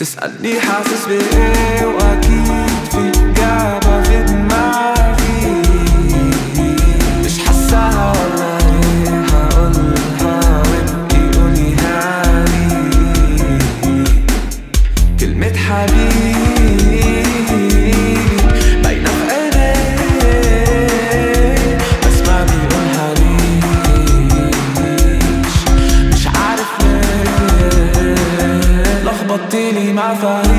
تسألني حاسس بإيه وأكيد في إجابة في دماغي مش حاساها ولا إيه هقولها وابقي قوليها لي كلمة حبيبي باينة في عينيه بس ما بيقولها ليش مش عارف ليه لخبطتيلي مع فهد